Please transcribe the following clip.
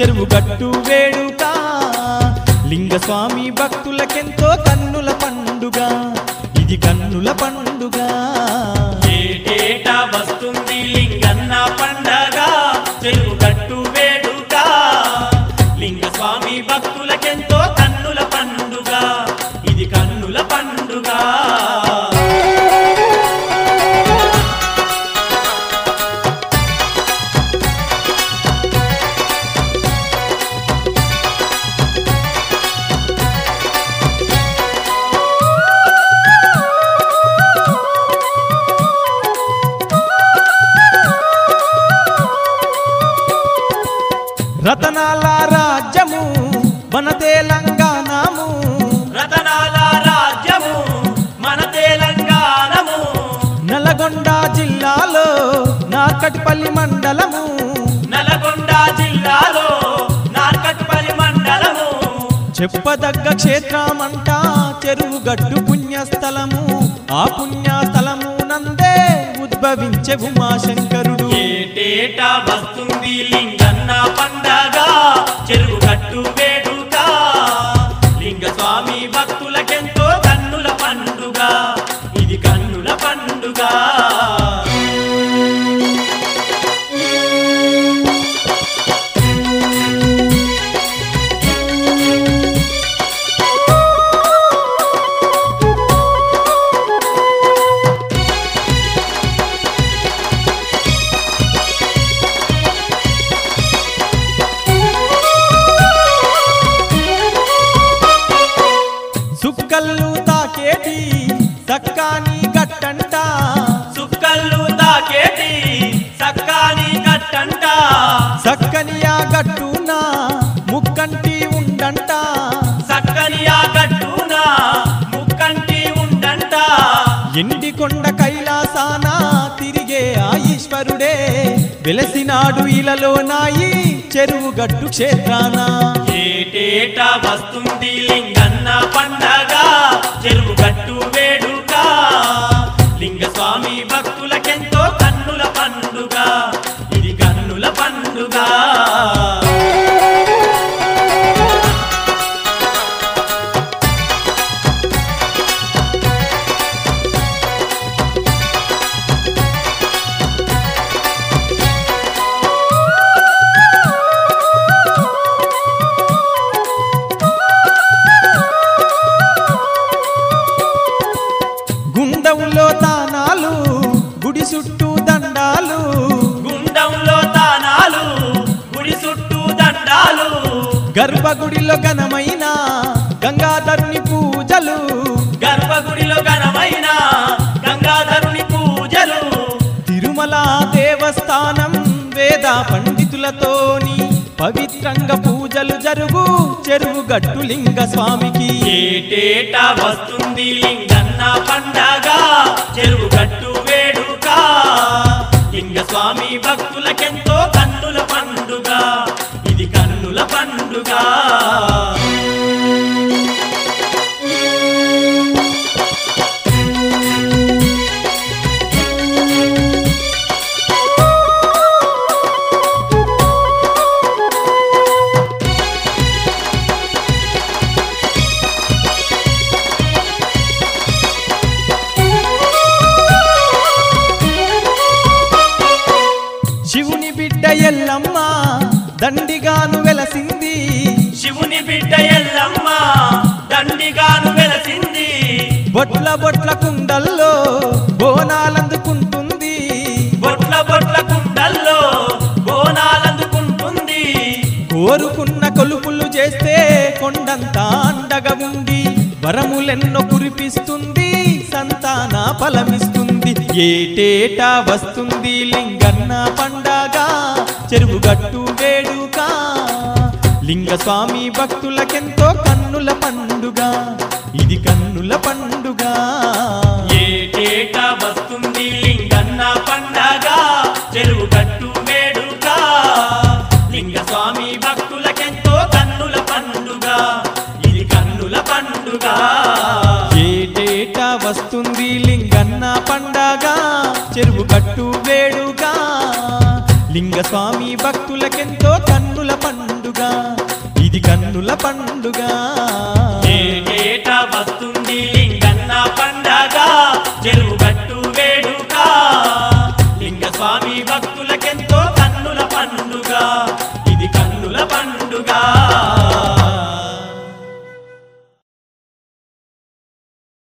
చెరువు గట్టు వేడుక లింగస్వామి భక్తులకెంతో కన్నుల పండుగ ఇది కన్నుల పండుగ ఏటేటా వస్తుంది లింగన్న పండగ చెరువు గట్టు వేడుక లింగ స్వామి భక్తులకెంతో కన్నుల పండుగ ఇది కన్నుల పండుగ రతనాల రాజ్యము మన తెలంగాణము రతనాల రాజ్యము మన తెలంగాణము నల్గొండ జిల్లాలో నార్కట్పల్లి మండలము నల్గొండ జిల్లాలో నార్కట్పల్లి మండలము చెప్పదగ్గ క్షేత్రమంట చెరువు గట్టు పుణ్యస్థలము ఆ పుణ్యస్థలము నందే ఉద్భవించే ఉమాశంకరుడు ఏటేటా వస్తుంది లింగన్న పండగ చెరువు గట్టు వేడుక లింగ స్వామి భక్తులకెంతో కన్నుల పండుగ ఇది కన్నుల పండుగ సుక్కల్లు తాకేటి సక్కాని గట్టంట సుక్కల్లు తాకేటి సక్కాని కట్టంట సక్కని ఆ గట్టున ముక్కంటి ఉండంట సక్కని ఆ గట్టున ముక్కంటి ఉండంట ఎండి కొండ కైలాసాన తిరిగే ఆ ఈశ్వరుడే వెలసినాడు ఇలలో నాయి చెరువు గట్టు క్షేత్రాన ఏటేటా వస్తుంది లింగన్న పండగ చెరువు గట్టు వేడుక లింగ స్వామి భక్తులకెంతో కన్నుల పండుగ ఇది కన్నుల పండుగ గుండంలో తానాలు గుడి చుట్టూ దండాలు గుండంలో తానాలు గుడి చుట్టూ దండాలు గర్భగుడిలో ఘనమైన గంగాధరుని పూజలు గర్భగుడిలో ఘనమైన గంగాధరుని పూజలు తిరుమల దేవస్థానం వేద పండితులతోని పవిత్రంగా పూజలు జరుగు చెరువు గట్టు లింగ స్వామికి ఏటేటా వస్తుంది లింగన్న పండగ చెరువు గట్టు వేడుక లింగ స్వామి భక్తులకెంతో కన్నుల పండుగ ఇది కన్నుల పండుగ శివుని బిడ్డ ఎల్లమ్మ దండిగాను వెలసింది శివుని బిడ్డ ఎల్లమ్మ దండిగాను వెలసింది బొట్ల బొట్ల కుండల్లో బోనాలందుకుంటుంది బొట్ల బొట్ల కుండల్లో బోనాలందుకుంటుంది కోరుకున్న కొలుపులు చేస్తే కొండంతా అండగా ఉండి వరములెన్నో కురిపిస్తుంది సంతాన ఫలమిస్తుంది ఏటేటా వస్తుంది లింగన్న పండగ చెరువు గట్టు వేడుక లింగ స్వామి భక్తులకెంతో కన్నుల పండుగ ఇది కన్నుల పండుగ ఏటేటా వస్తుంది లింగన్న పండగ చెరువు గట్టు వేడుక లింగ స్వామి భక్తులకెంతో కన్నుల పండుగ ఇది కన్నుల పండుగ ఏటేటా వస్తుంది లింగన్న పండగ చెరువు గట్టు వేడుక లింగ స్వామి భక్తులకెంతో కన్నుల పండుగ ఇది కన్నుల పండుగ